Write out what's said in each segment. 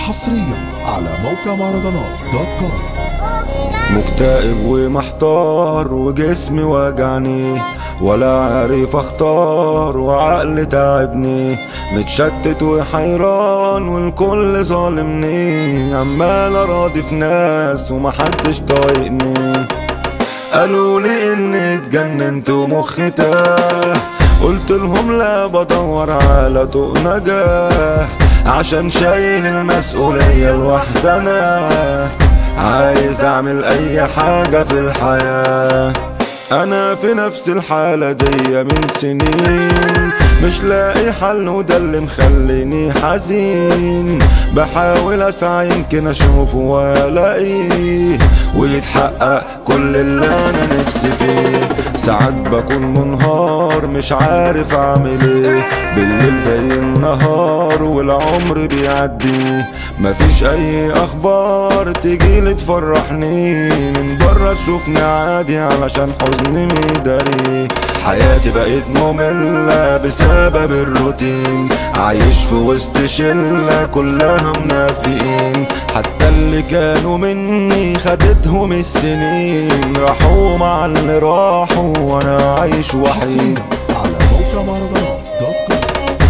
حصريا على موقع مهرجانات دوت كوم مكتئب ومحتار وجسمي واجعني ولا عارف اختار وعقلي تعبني متشتت وحيران والكل ظالمني عمال اراضي في ناس ومحدش طايقني قالوا لي اني اتجننت ومخي تاه قلت لهم لا بدور على طوق نجاح عشان شايل المسؤولية لوحدنا عايز اعمل اي حاجة في الحياة انا في نفس الحالة دي من سنين مش لاقي حل وده اللي مخليني حزين بحاول اسعى يمكن اشوفه والاقيه ويتحقق كل اللي انا نفسي فيه ساعات بكون منهار مش عارف اعمل ايه بالليل زي النهار والعمر بيعدي مفيش اي اخبار تجيلي تفرحني من بره تشوفني عادي علشان حزني مداري حياتي بقت مملة بسبب الروتين عايش في وسط شلة كلها منافقين حتى اللي كانوا مني خدتهم السنين راحوا مع اللي راحوا وانا عايش حصريا وحيد على موقع مهرجانات دوت كوم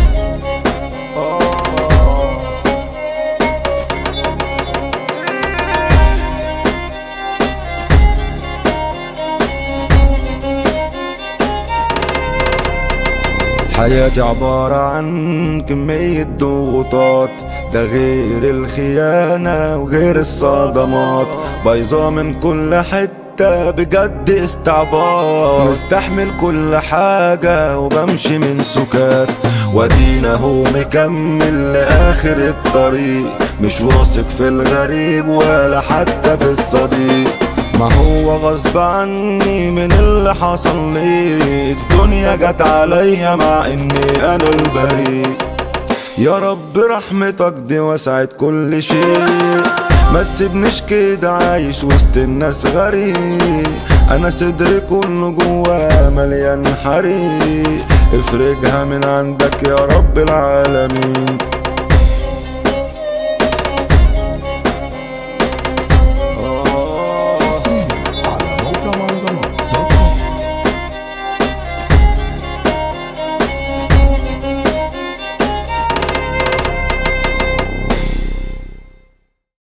حياتي عبارة عن كمية ضغوطات ده غير الخيانة وغير الصدمات بايظة من كل حتة بجد استعباط مستحمل كل حاجة وبمشي من سكات وادينا هو مكمل لآخر الطريق مش واثق في الغريب ولا حتى في الصديق ما هو غصب عني من اللي حصل لي الدنيا جت عليا مع اني انا البريء يا رب رحمتك دي وسعت كل شيء ما تسيبنيش كده عايش وسط الناس غريب انا صدري كله جواه مليان حريق افرجها من عندك يا رب العالمين